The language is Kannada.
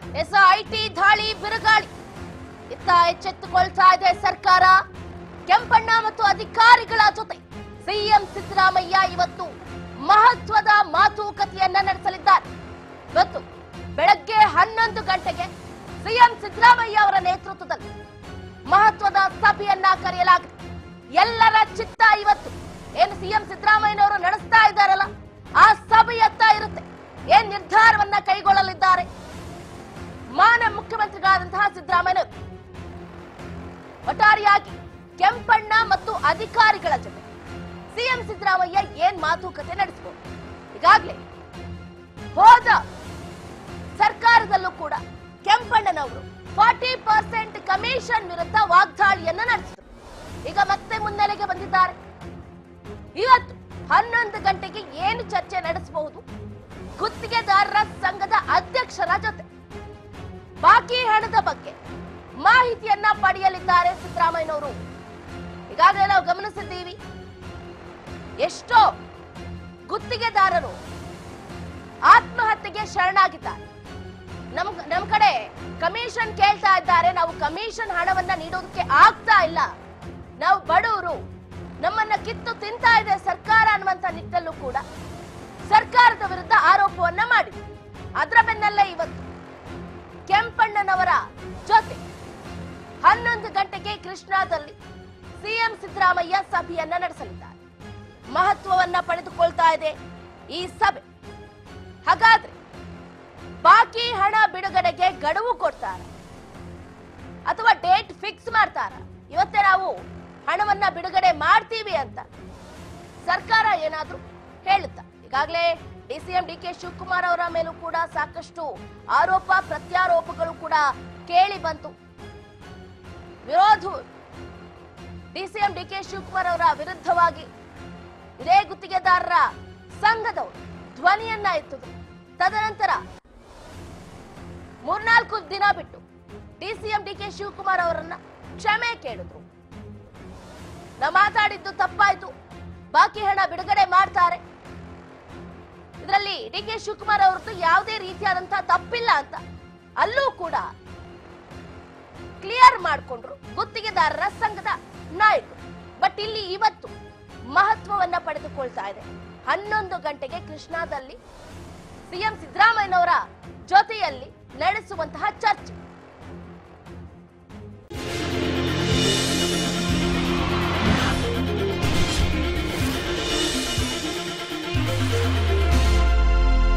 ಎಸ್ ಐಟಿ ದಾಳಿ ಬಿರುಗಾಳಿ ಇತ್ತ ಎಚ್ಚೆತ್ತುಕೊಳ್ತಾ ಇದೆ ಸರ್ಕಾರ ಕೆಂಪಣ್ಣ ಮತ್ತು ಅಧಿಕಾರಿಗಳ ಜೊತೆ ಸಿಎಂ ಸಿದ್ದರಾಮಯ್ಯ ಇವತ್ತು ಮಹತ್ವದ ಮಾತುಕತೆಯನ್ನ ನಡೆಸಲಿದ್ದಾರೆ ಇವತ್ತು ಬೆಳಗ್ಗೆ ಹನ್ನೊಂದು ಗಂಟೆಗೆ ಸಿಎಂ ಸಿದ್ದರಾಮಯ್ಯ ಅವರ ನೇತೃತ್ವದಲ್ಲಿ ಮಹತ್ವದ ಸಭೆಯನ್ನ ಕರೆಯಲಾಗಿದೆ ಎಲ್ಲರ ಚಿತ್ತ ಇವತ್ತು ಏನು ಸಿಎಂ ಸಿದ್ದರಾಮಯ್ಯನವರು ನಡೆಸ್ತಾ ಇದ್ದಾರಲ್ಲ ಆ ಸಭೆಯತ್ತ ಇರುತ್ತೆ ಏನ್ ನಿರ್ಧಾರವನ್ನ ಕೈಗೊಳ್ಳಲಿದ್ದಾರೆ ಮಾನ ಮುಖ್ಯಮಂತ್ರಿಗಳಾದಂತಹ ಸಿದ್ದರಾಮಯ್ಯನವರು ಒಟ್ಟಾರೆಯಾಗಿ ಕೆಂಪಣ್ಣ ಮತ್ತು ಅಧಿಕಾರಿಗಳ ಜೊತೆ ಸಿಎಂ ಸಿದ್ದರಾಮಯ್ಯ ಏನ್ ಮಾತುಕತೆ ನಡೆಸಬಹುದು ಈಗಾಗಲೇ ಹೋದ ಸರ್ಕಾರದಲ್ಲೂ ಕೂಡ ಕೆಂಪಣ್ಣನವರು ಫಾರ್ಟಿ ಪರ್ಸೆಂಟ್ ಕಮಿಷನ್ ವಿರುದ್ಧ ವಾಗ್ದಾಳಿಯನ್ನ ನಡೆಸಿದರು ಈಗ ಮತ್ತೆ ಮುನ್ನೆಲೆಗೆ ಬಂದಿದ್ದಾರೆ ಇವತ್ತು ಹನ್ನೊಂದು ಗಂಟೆಗೆ ಏನು ಚರ್ಚೆ ನಡೆಸಬಹುದು ಗುತ್ತಿಗೆದಾರರ ಸಂಘದ ಅಧ್ಯಕ್ಷರ ಜೊತೆ ಬಾಕಿ ಹಣದ ಬಗ್ಗೆ ಮಾಹಿತಿಯನ್ನ ಪಡೆಯಲಿದ್ದಾರೆ ಸಿದ್ದರಾಮಯ್ಯನವರು ಈಗಾಗಲೇ ನಾವು ಗಮನಿಸಿದ್ದೀವಿ ಎಷ್ಟೋ ಗುತ್ತಿಗೆದಾರರು ಆತ್ಮಹತ್ಯೆಗೆ ಶರಣಾಗಿದ್ದಾರೆ ನಮ್ ನಮ್ ಕಡೆ ಕಮಿಷನ್ ಕೇಳ್ತಾ ಇದ್ದಾರೆ ನಾವು ಕಮಿಷನ್ ಹಣವನ್ನ ನೀಡೋದಕ್ಕೆ ಆಗ್ತಾ ಇಲ್ಲ ನಾವು ಬಡವರು ನಮ್ಮನ್ನ ಕಿತ್ತು ತಿಂತಾ ಇದೆ ಸರ್ಕಾರ ಅನ್ನುವಂತ ನಿಟ್ಟಲ್ಲೂ ಕೂಡ ಸರ್ಕಾರದ ವಿರುದ್ಧ ಆರೋಪವನ್ನ ಮಾಡಿ ಅದರ ಬೆನ್ನಲ್ಲೇ ಇವತ್ತು ಕೆಂಪಣ್ಣನವರ ಜೊತೆ ಹನ್ನೊಂದು ಗಂಟೆಗೆ ಕೃಷ್ಣಾದಲ್ಲಿ ಸಿಎಂ ಸಿದ್ದರಾಮಯ್ಯ ಸಭೆಯನ್ನ ನಡೆಸಲಿದ್ದಾರೆ ಮಹತ್ವವನ್ನ ಪಡೆದುಕೊಳ್ತಾ ಇದೆ ಈ ಸಭೆ ಹಾಗಾದ್ರೆ ಬಾಕಿ ಹಣ ಬಿಡುಗಡೆಗೆ ಗಡುವು ಕೊಡ್ತಾರ ಅಥವಾ ಡೇಟ್ ಫಿಕ್ಸ್ ಮಾಡ್ತಾರ ಇವತ್ತೇ ನಾವು ಹಣವನ್ನ ಬಿಡುಗಡೆ ಮಾಡ್ತೀವಿ ಅಂತ ಸರ್ಕಾರ ಏನಾದ್ರೂ ಹೇಳುತ್ತಾ ಈಗಾಗಲೇ ಡಿಸಿಎಂ ಡಿ ಕೆ ಶಿವಕುಮಾರ್ ಅವರ ಮೇಲೂ ಕೂಡ ಸಾಕಷ್ಟು ಆರೋಪ ಪ್ರತ್ಯಾರೋಪಗಳು ಕೂಡ ಕೇಳಿ ಬಂತು ವಿರೋಧ ಡಿಸಿಎಂ ಡಿ ಕೆ ಶಿವಕುಮಾರ್ ಅವರ ವಿರುದ್ಧವಾಗಿ ಇದೇ ಗುತ್ತಿಗೆದಾರರ ಸಂಘದವರು ಧ್ವನಿಯನ್ನ ಎತ್ತಿದ್ರು ತದನಂತರ ಮೂರ್ನಾಲ್ಕು ದಿನ ಬಿಟ್ಟು ಡಿಸಿಎಂ ಡಿ ಕೆ ಶಿವಕುಮಾರ್ ಅವರನ್ನ ಕ್ಷಮೆ ಕೇಳಿದ್ರು ನಾ ಮಾತಾಡಿದ್ದು ತಪ್ಪಾಯ್ತು ಬಾಕಿ ಹಣ ಬಿಡುಗಡೆ ಮಾಡ್ತಾರೆ ಇದರಲ್ಲಿ ಡಿ ಕೆ ಶಿವಕುಮಾರ್ ಅವರದ್ದು ಯಾವುದೇ ರೀತಿಯಾದಂತಹ ತಪ್ಪಿಲ್ಲ ಅಂತ ಅಲ್ಲೂ ಕೂಡ ಕ್ಲಿಯರ್ ಮಾಡಿಕೊಂಡ್ರು ಗುತ್ತಿಗೆದಾರರ ಸಂಘದ ನಾಯಕರು ಬಟ್ ಇಲ್ಲಿ ಇವತ್ತು ಮಹತ್ವವನ್ನ ಪಡೆದುಕೊಳ್ತಾ ಇದೆ ಹನ್ನೊಂದು ಗಂಟೆಗೆ ಕೃಷ್ಣಾದಲ್ಲಿ ಸಿಎಂ ಸಿದ್ದರಾಮಯ್ಯನವರ ಜೊತೆಯಲ್ಲಿ ನಡೆಸುವಂತಹ ಚರ್ಚೆ